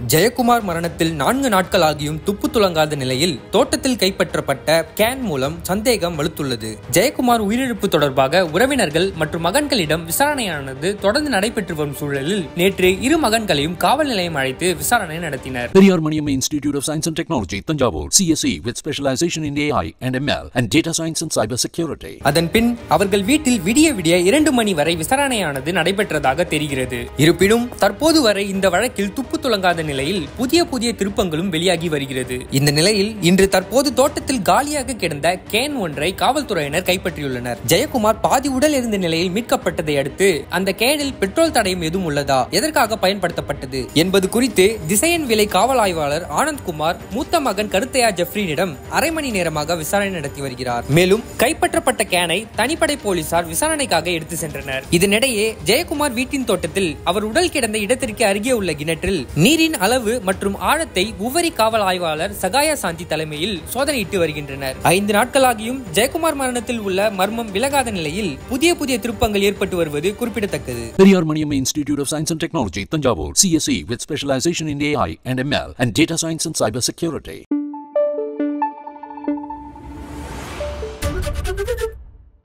ஜெயக்குமார் மரணத்தில் நான்கு நாட்கள் ஆகியும் துப்பு துலங்காத நிலையில் தோட்டத்தில் கைப்பற்றப்பட்ட கேன் மூலம் சந்தேகம் வலுத்துள்ளது ஜெயக்குமார் உயிரிழப்பு தொடர்பாக உறவினர்கள் மற்றும் மகன்களிடம் விசாரணையானது தொடர்ந்து நடைபெற்று வரும் சூழலில் நேற்று இரு மகன்களையும் காவல் நிலையம் அழைத்து விசாரணை நடத்தினர் Periyar Maniamma Institute of Science and Technology, Tanjavur, CSE with specialization in AI and ML and data science and cyber security. அதன் பின் அவர்கள் வீட்டில் விடிய விடிய இரண்டு மணி வரை விசாரணையானது நடைபெற்றதாக தெரிகிறது இருப்பினும் தற்போது வரை இந்த வழக்கில் துப்பு துலங்காத நிலையில் புதிய புதிய திருப்பங்களும் வெளியாகி வருகிறது இந்த நிலையில் இன்று தற்போது தோட்டத்தில் காலியாக கிடந்த கேன் ஒன்றை காவல்துறையினர் கைப்பற்றியுள்ளனர் ஜெயக்குமார் பாதி உடல் இருந்த நிலையில் மீட்கப்பட்டதை அடுத்து அந்த கேனில் பெட்ரோல் தடயம் எதுவும் உள்ளதா எதற்காக பயன்படுத்தப்பட்டது என்பது குறித்து திசையன் விலை காவல் ஆய்வாளர் ஆனந்த் குமார் மூத்த மகன் கருத்தையா ஜெஃப்ரினிடம் அரை மணி நேரமாக விசாரணை நடத்தி வருகிறார் மேலும் கைப்பற்றப்பட்ட கேனை தனிப்படை போலீசார் விசாரணைக்காக எடுத்து சென்றனர் இதனிடையே ஜெயக்குமார் வீட்டின் தோட்டத்தில் அவர் உடல் கிடந்த இடத்திற்கு அருகே உள்ள கிணற்றில் நீரின் அளவு மற்றும் ஆழத்தை உவரி காவல் ஆய்வாளர் சகாயா சாந்தி தலைமையில் சோதனையிட்டு வருகின்றனர் ஐந்து நாட்களாகியும் ஜெயக்குமார் மரணத்தில் உள்ள மர்மம் விலகாத நிலையில் புதிய புதிய திருப்பங்கள் ஏற்பட்டு வருவது குறிப்பிடத்தக்கது Periyar Maniamma Institute of Science and Technology, Tanjavur, CSE with specialization in AI and ML and data science and cyber security.